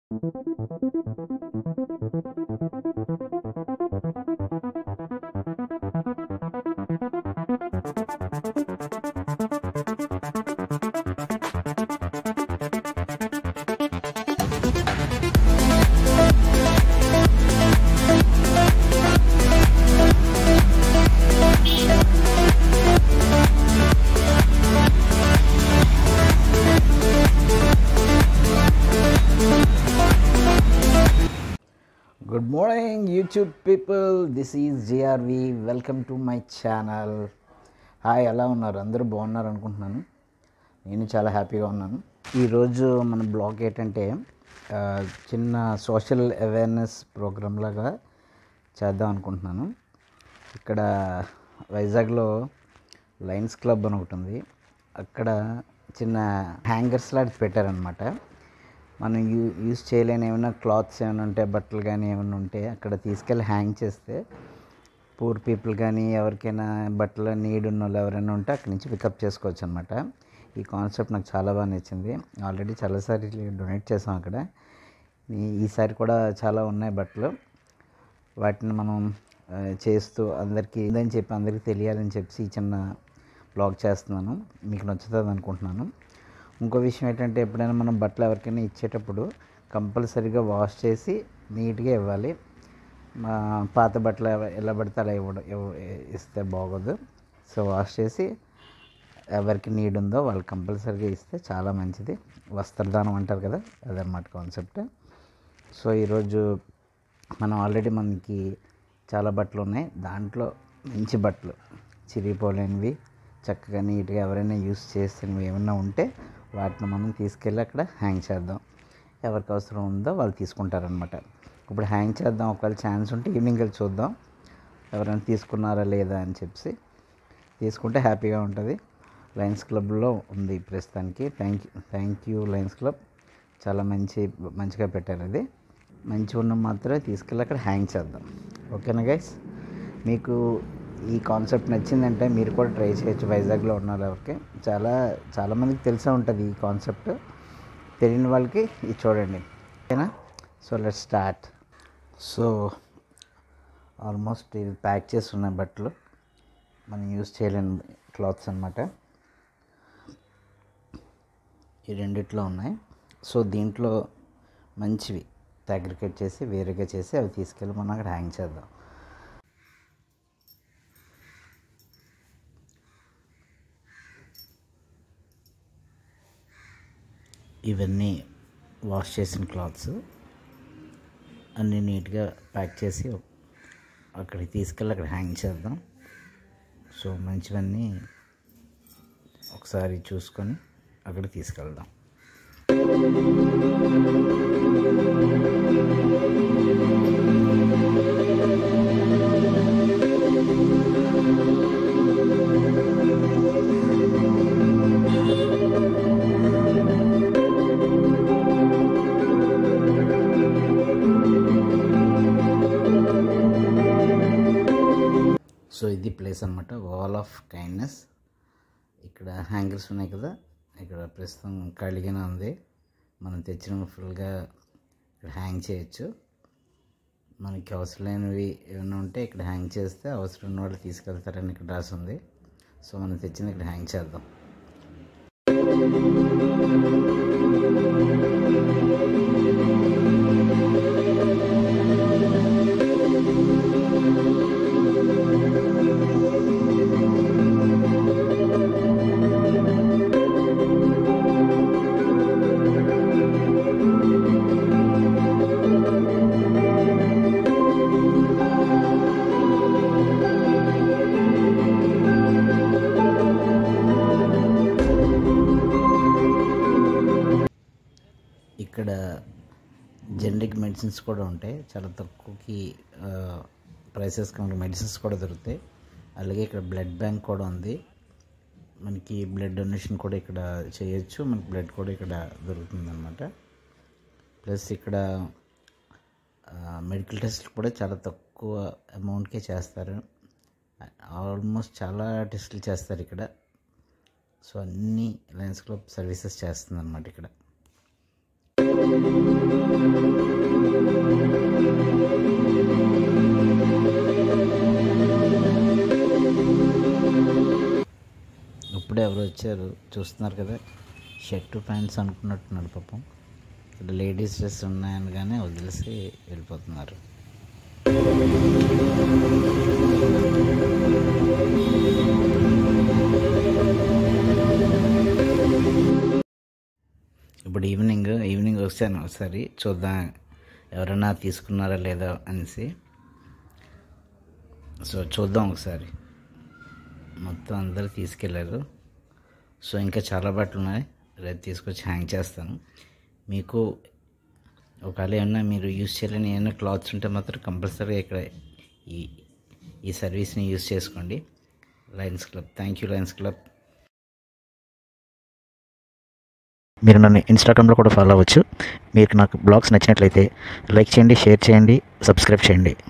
good morning YouTube people this is GRV welcome to my channel hi ఎలా ఉన్నారు అందరూ బాగున్నారు అనుకుంటున్నాను నేను చాలా హ్యాపీగా ఉన్నాను ఈరోజు మన బ్లాగ్ ఏంటంటే ఆ, చిన్న సోషల్ అవేర్నెస్ ప్రోగ్రామ్ లాగా చేద్దాం అనుకుంటున్నాను ఇక్కడ వైజాగ్లో లయన్స్ క్లబ్ అని ఒకటి ఉంది అక్కడ చిన్న హ్యాంగర్స్ లాంటి పెట్టారనమాట మనం యూ యూస్ చేయలేని ఏమైనా క్లాత్స్ ఏమైనా ఉంటే బట్టలు కానీ ఏమైనా ఉంటే అక్కడ తీసుకెళ్ళి హ్యాంగ్ చేస్తే పూర్ పీపుల్ కానీ ఎవరికైనా బట్టలు నీడ్ ఉన్న వాళ్ళు ఎవరైనా ఉంటే అక్కడి నుంచి పికప్ చేసుకోవచ్చు అనమాట ఈ కాన్సెప్ట్ నాకు చాలా బాగా నచ్చింది ఆల్రెడీ చాలాసార్లు డొనేట్ చేసాం అక్కడ ఈ- ఈసారి కూడా చాలా ఉన్నాయి బట్టలు వాటిని మనం ఆ, చేస్తూ అందరికీ ఉందని చెప్పి అందరికీ తెలియాలని చెప్పి ఈ చిన్న బ్లాగ్ చేస్తున్నాను మీకు నచ్చుతుంది అనుకుంటున్నాను ఇంకో విషయం ఏంటంటే ఎప్పుడైనా మనం బట్టలు ఎవరికైనా ఇచ్చేటప్పుడు కంపల్సరీగా వాష్ చేసి నీట్గా ఇవ్వాలి మా పాత బట్టలు ఎవ- ఎలా పడితే అలా ఇవ్వడం ఇవ్వ- ఇస్తే బాగోదు సో వాష్ చేసి ఎవరికి నీడ్ ఉందో వాళ్ళు కంపల్సరీగా ఇస్తే చాలా మంచిది వస్త్రదానం అంటారు కదా అదనమాట కాన్సెప్ట్ సో ఈరోజు మనం ఆల్రెడీ మనకి చాలా బట్టలు ఉన్నాయి దాంట్లో మంచి బట్టలు చిరిగిపోలేనివి చక్కగా నీట్గా ఎవరైనా యూస్ చేసినవి ఏమైనా ఉంటే వాటిని మనం తీసుకెళ్ళి అక్కడ హ్యాంగ్ చేద్దాం ఎవరికి అవసరం ఉందో వాళ్ళు తీసుకుంటారనమాట ఇప్పుడు హ్యాంగ్ చేద్దాం ఒకవేళ ఛాన్స్ ఉంటే ఈవినింగ్ వెళ్ళి చూద్దాం ఎవరైనా తీసుకున్నారా లేదా అని చెప్పి తీసుకుంటే హ్యాపీగా ఉంటుంది లయన్స్ క్లబ్లో ఉంది ప్రస్తుతానికి thank you thank you Lions Club చాలా మంచి మంచిగా పెట్టారు అది మంచి ఉన్న మాత్రమే తీసుకెళ్ళి అక్కడ హ్యాంగ్ చేద్దాం ఓకేనా గైస్ మీకు ఈ కాన్సెప్ట్ నచ్చిందంటే మీరు కూడా ట్రై చేయొచ్చు వైజాగ్లో ఉన్న ఎవరికి చాలా చాలామందికి తెలిసే ఉంటుంది ఈ కాన్సెప్ట్ తెలియని వాళ్ళకి ఇది చూడండి ఓకేనా so let start so almost ఇది ప్యాక్ చేసి ఉన్న బట్టలు మనం యూజ్ చేయలేని క్లాత్స్ అనమాట ఈ రెండిట్లో ఉన్నాయి సో దీంట్లో మంచివి అగ్రికేట్ చేసి వేరేగా చేసి అవి తీసుకెళ్ళి మనం అక్కడ హ్యాంగ్ చేద్దాం ఇవన్నీ వాష్ చేసిన క్లాత్స్ అన్నీ నీట్గా ప్యాక్ చేసి అక్కడికి తీసుకెళ్ళి అక్కడ హ్యాంగ్ చేద్దాం సో మంచివన్నీ ఒకసారి చూసుకొని అక్కడ తీసుకెళ్దాం సో ఇది ప్లేస్ అనమాట వాల్ ఆఫ్ కైండ్నెస్ ఇక్కడ హ్యాంగర్స్ ఉన్నాయి కదా ఇక్కడ ప్రస్తుతం ఖాళీగానే ఉంది మనం తెచ్చిన ఫుల్గా ఇక్కడ హ్యాంగ్ చేయొచ్చు మనకి అవసరం లేనివి ఏమైనా ఉంటే ఇక్కడ హ్యాంగ్ చేస్తే అవసరం ఉన్న వాళ్ళు తీసుకెళ్తారని ఇక్కడ రాసి ఉంది సో మనం తెచ్చింది ఇక్కడ హ్యాంగ్ చేద్దాం ఇక్కడ జనరిక్ మెడిసిన్స్ కూడా ఉంటాయి చాలా తక్కువకి ప్రైసెస్ మనకి మెడిసిన్స్ కూడా దొరుకుతాయి అలాగే ఇక్కడ బ్లడ్ బ్యాంక్ కూడా ఉంది మనకి బ్లడ్ డొనేషన్ కూడా ఇక్కడ చేయొచ్చు మనకి బ్లడ్ కూడా ఇక్కడ దొరుకుతుంది అనమాట ప్లస్ ఇక్కడ మెడికల్ టెస్ట్ కూడా చాలా తక్కువ అమౌంట్కే చేస్తారు ఆల్మోస్ట్ చాలా టెస్టులు చేస్తారు ఇక్కడ సో అన్ని లయన్స్ క్లబ్ సర్వీసెస్ చేస్తుంది అనమాట ఇక్కడ ఇప్పుడే ఎవరు వచ్చారు చూస్తున్నారు కదా షర్టు ప్యాంట్స్ అనుకున్నట్టున్నాడు పాపం ఇక్కడ లేడీస్ డ్రెస్ ఉన్నాయనగానే వదిలేసి వెళ్ళిపోతున్నారు ఇప్పుడు ఈవినింగ్ ఈవినింగ్ వస్తాను ఒకసారి చూద్దాం ఎవరైనా తీసుకున్నారా లేదా అనేసి సో చూద్దాం ఒకసారి మొత్తం అందరూ తీసుకెళ్ళారు సో ఇంకా చాలా బట్టలు ఉన్నాయి రేపు తీసుకొచ్చి హ్యాంగ్ చేస్తాను మీకు ఒకవేళ ఏమన్నా మీరు యూస్ చేయలేని ఏమైనా క్లాత్స్ ఉంటే మాత్రం కంపల్సరీగా ఇక్కడ ఈ ఈ సర్వీస్ని యూస్ చేసుకోండి Lions Club thank you Lions Club మీరు నన్ను ఇన్స్టాగ్రామ్లో కూడా ఫాలో అవ్వచ్చు మీకు నాకు బ్లాగ్స్ నచ్చినట్లయితే లైక్ చేయండి షేర్ చేయండి సబ్స్క్రైబ్ చేయండి